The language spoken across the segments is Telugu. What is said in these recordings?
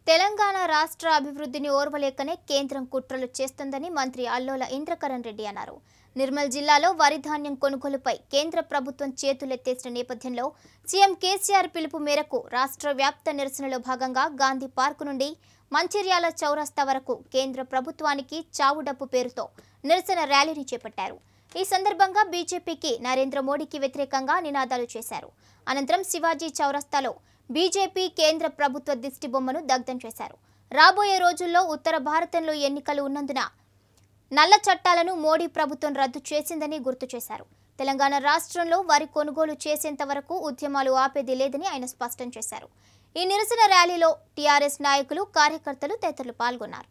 తెలంగాణ రాష్ట్ర అభివృద్ధిని ఓర్వలేకనే కేంద్రం కుట్రలు చేస్తుందని మంత్రి అల్లోల ఇంద్రకరణ్ రెడ్డి అన్నారు నిర్మల్ జిల్లాలో వరి ధాన్యం కొనుగోలుపై కేంద్ర ప్రభుత్వం చేతులెత్తేసిన నేపథ్యంలో సీఎం కేసీఆర్ పిలుపు మేరకు రాష్ట్ర వ్యాప్త నిరసనలో భాగంగా గాంధీ పార్కు నుండి మంచిర్యాల చౌరస్తా వరకు కేంద్ర ప్రభుత్వానికి చావుడప్పు పేరుతో నిరసన ర్యాలీని చేపట్టారు ఈ సందర్భంగా బీజేపీకి నరేంద్ర మోడీకి వ్యతిరేకంగా నినాదాలు చేశారు అనంతరం శివాజీ చౌరస్తాలో బీజేపీ కేంద్ర ప్రభుత్వ దిష్టి బొమ్మను దగ్ధం చేశారు రాబోయే రోజుల్లో ఉత్తర భారతంలో ఎన్నికలు ఉన్నందున నల్ల చట్టాలను మోడీ ప్రభుత్వం రద్దు చేసిందని గుర్తు చేశారు తెలంగాణ రాష్ట్రంలో వరి కొనుగోలు చేసేంత వరకు ఉద్యమాలు ఆపేది లేదని ఆయన స్పష్టం చేశారు ఈ నిరసన ర్యాలీలో టీఆర్ఎస్ నాయకులు కార్యకర్తలు తదితరులు పాల్గొన్నారు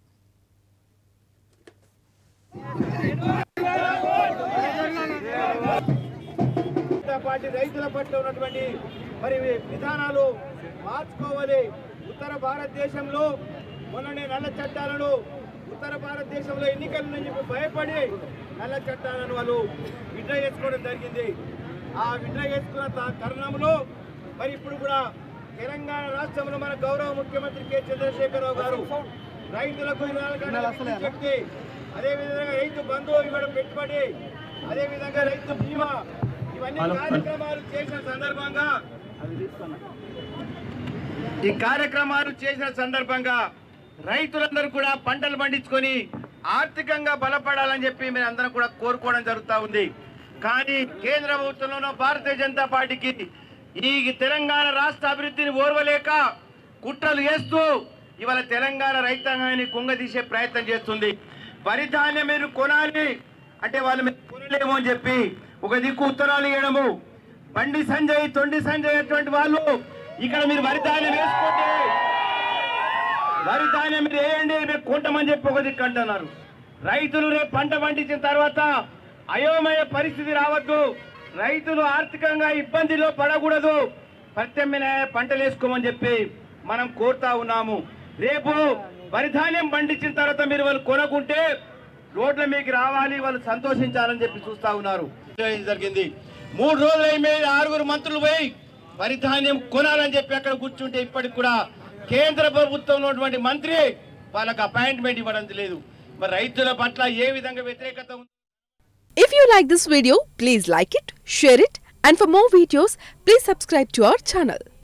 జనతా పార్టీ రైతుల పట్ల ఉన్నటువంటి మరి విధానాలు మార్చుకోవాలి ఉత్తర భారతదేశంలో మొన్ననే నల్ల చట్టాలను ఉత్తర భారతదేశంలో ఎన్నికల నుంచి చెప్పి భయపడి నల్ల చట్టాలను వాళ్ళు విడ్రా చేసుకోవడం జరిగింది ఆ విడ్రా చేసుకున్న తా- తరుణంలో మరి ఇప్పుడు కూడా తెలంగాణ రాష్ట్రంలో మన గౌరవ ముఖ్యమంత్రి కె చంద్రశేఖరరావు గారు రైతులకు ఇరవై నాలుగు గంటల విద్యుత్ శక్తి అదేవిధంగా రైతు బంధువు ఇవ్వడం పెట్టుబడి అదేవిధంగా రైతు బీమా ఇవన్నీ కార్యక్రమాలు చేసిన సందర్భంగా ఈ కార్యక్రమాలు చేసిన సందర్భంగా రైతులందరూ కూడా పంటలు పండించుకొని ఆర్థికంగా బలపడాలని చెప్పి మీరు అందరం కూడా కోరుకోవడం జరుగుతూ ఉంది కానీ కేంద్ర ప్రభుత్వంలోనూ భారతీయ జనతా పార్టీకి ఈ తెలంగాణ రాష్ట్ర అభివృద్ధిని ఓర్వలేక కుట్రలు చేస్తూ ఇవాళ తెలంగాణ రైతాంగాన్ని కుంగదీసే ప్రయత్నం చేస్తుంది వరి ధాన్యం మీరు కొనాలి అంటే వాళ్ళు మీరు కొనలేము అని చెప్పి ఒక దిక్కు ఉత్తరాలు ఇవ్వడము బండి సంజయ్ తొండి సంజయ్ అటువంటి వాళ్ళు ఇక్కడ మీరు వరి ధాన్యం వేసుకోండి వరి ధాన్యం మీరు వేయండి మేము కొంటామని చెప్పి ఒక దిక్కు అంటున్నారు రైతులు రేపు పంట పండించిన తర్వాత అయోమయ పరిస్థితి రావద్దు రైతులు ఆర్థికంగా ఇబ్బందిలో పడకూడదు ప్రత్యామ్నాయ పంటలు వేసుకోమని చెప్పి మనం కోరుతా ఉన్నాము రేపు వరి ధాన్యం పండించిన తర్వాత మీరు వాళ్ళు కొనకుంటే రోడ్ల మీకు రావాలి వాళ్ళు సంతోషించాలని చెప్పి చూస్తా ఉన్నారు ఇది జరిగింది మూడు రోజులు అయిపోయి ఆరుగురు మంత్రులు పోయి వరి ధాన్యం కొనాలని చెప్పి అక్కడ కూర్చుంటే ఇప్పటికి కూడా కేంద్ర ప్రభుత్వంలో ఉన్నటువంటి మంత్రి వాళ్ళకి అపాయింట్మెంట్ ఇవ్వడం లేదు మరి రైతుల పట్ల ఏ విధంగా వ్యతిరేకత ఉంది If you like this video, please like it, share it, and for more videos, please subscribe to our channel.